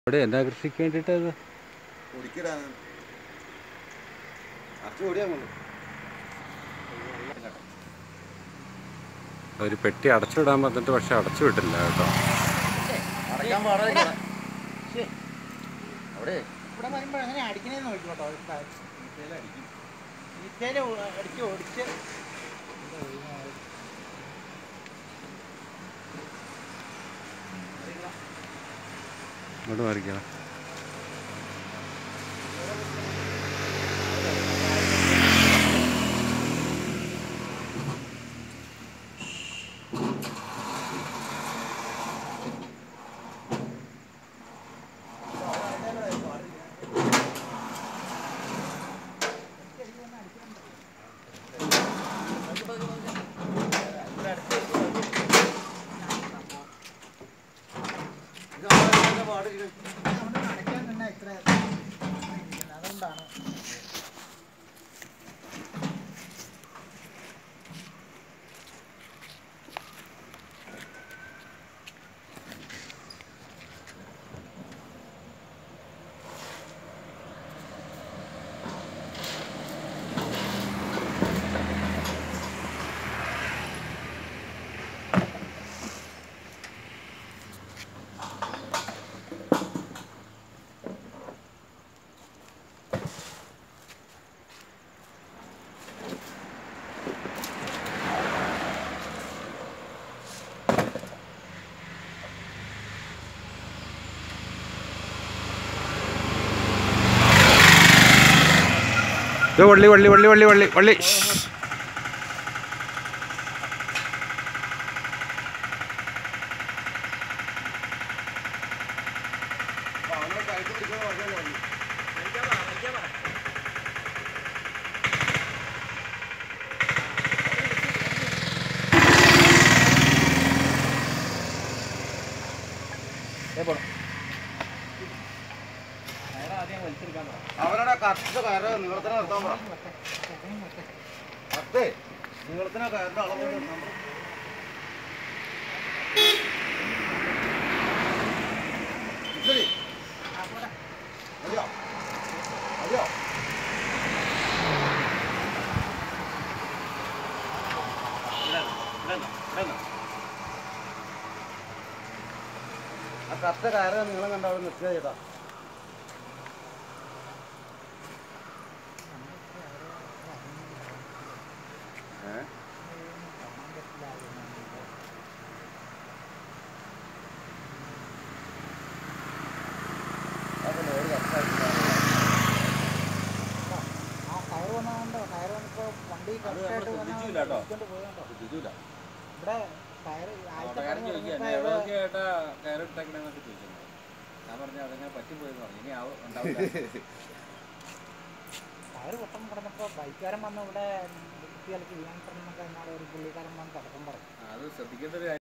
ഇവിടെ എന്നാ കൃഷിക്ക് വേണ്ടിയിട്ട് അത് പൊടിക്കിടാൻ അറച്ചു ഓടിയാ കൊണ്ട് ഒരു പെട്ടി അടച്ചിടാൻ വന്നിട്ട് പക്ഷെ അടച്ചു വിട്ടില്ല കേട്ടോ അടയ്ക്കാൻ പാടില്ല അവിടെ ഇവിടെ വരുമ്പോൾ എങ്ങനെ അടിക്കണേന്ന് നോക്കിക്കോട്ടോ ഈറ്റയിൽ അടിച്ച് ഓടിച്ച് ഇങ്ങോട്ട് മാറിക്കണം അവിടെ അടയ്ക്കാൻ തന്നെ ഇത്ര ഇരിക്കുന്നത്. അതുകൊണ്ടാണ് ഇത് വള്ളി വള്ളി വള്ളി വള്ളി വള്ളി വള്ളി അവരുടെ കറക്റ്റ് കയറ് നീളത്തിന് നിർത്താൻ പറ അതെ നീളത്തിന് കയറിന്റെ അളവ് നിർത്താൻ പറ. ശരി. മതിയോ? മതിയോ? ഇടണം, ഇടണം, ഇടണം. ആ കറക്റ്റ് കയറ് നീളം കണ്ട അവിടെ നിർത്തിയാ ചേട്ടാ ഏഹ് അപ്പൊ ലോഡ് കറക്റ്റായിട്ട് ആ കയറ് വന്നതുകൊണ്ട് കയറ് വന്നപ്പോൾ വണ്ടി അത് നമ്മള് കറക്റ്റായിട്ട് ശ്രദ്ധിച്ചില്ല കേട്ടോ. വന്നുകൊണ്ട് പോയതുകൊണ്ടോ ശ്രദ്ധിച്ചില്ല. ഇവിടെ കയറ് ആദ്യത്തെ ഓട്ടോക്കാരൻ പണി ചോദിക്കുക തുടങ്ങിയപ്പോൾ എന്നെ ഇവിടെ എവിടെയൊക്കെ ഏട്ടാ കയറിട്ടേക്കണെന്നൊക്കെ ചോദിക്കുന്നത് ഞാൻ പറഞ്ഞു അതങ്ങനെ പറ്റിപ്പോയെന്ന് പറഞ്ഞു ഇനി ആവും ഉണ്ടാവില്ല കയറ് പൊട്ടം കിടന്നപ്പോൾ ബൈക്കുകാരൻ വന്ന് ഇവിടെ വൃത്തി കളിച്ച് വീണാൻ പറഞ്ഞൊക്കെ എന്നോട് ഒരു പുള്ളിക്കാരൻ വന്ന് തുടക്കം പറയും അത് ശ്രദ്ധിക്കേണ്ട ഒരു